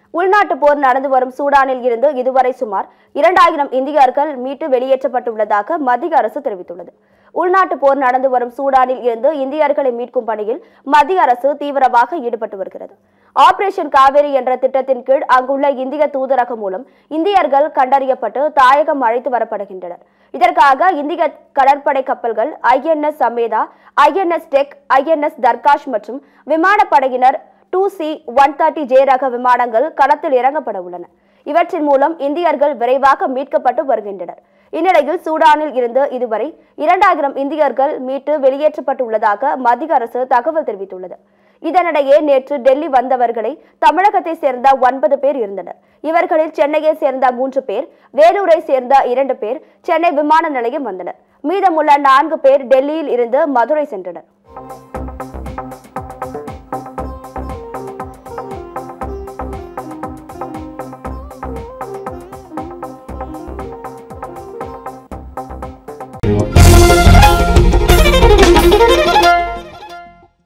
உள்நாட்டு போர் நடந்து வரும் சூடானில் இருந்து இதுவரை சுமார் இரண்டாயிரம் இந்தியர்கள் மீட்டு வெளியேற்றப்பட்டுள்ளதாக மத்திய அரசு தெரிவித்துள்ளது உள்நாட்டு போர் நடந்து வரும் சூடானில் இருந்து இந்தியர்களை மீட்கும் பணியில் மத்திய அரசு தீவிரமாக ஈடுபட்டு வருகிறது ஆபரேஷன் காவேரி என்ற திட்டத்தின் கீழ் அங்குள்ள இந்திய தூதரகம் மூலம் இந்தியர்கள் கண்டறியப்பட்டு தாயகம் அழைத்து வரப்படுகின்றனர் இதற்காக இந்திய கடற்படை கப்பல்கள் INS Sumedha INS Teg INS Tarkash மற்றும் விமானப்படையினர் two C one thirty J ரக விமானங்கள் களத்தில் இறங்கப்பட உள்ளன இவற்றின் மூலம் இந்தியர்கள் விரைவாக மீட்கப்பட்டு வருகின்றனர் இந்நிலையில் சூடானில் இருந்து இதுவரை இரண்டாயிரம் இந்தியர்கள் மீட்டு வெளியேற்றப்பட்டுள்ளதாக மத்திய அரசு தகவல் தெரிவித்துள்ளது இதனிடையே நேற்று டெல்லி வந்தவர்களை தமிழகத்தை சேர்ந்த ஒன்பது பேர் இருந்தனர் இவர்களில் சென்னையை சேர்ந்த மூன்று பேர் வேலூரை சேர்ந்த இரண்டு பேர் சென்னை விமான நிலையம் வந்தனர் மீதமுள்ள நான்கு பேர் டெல்லியில் இருந்து மதுரை சென்றனர்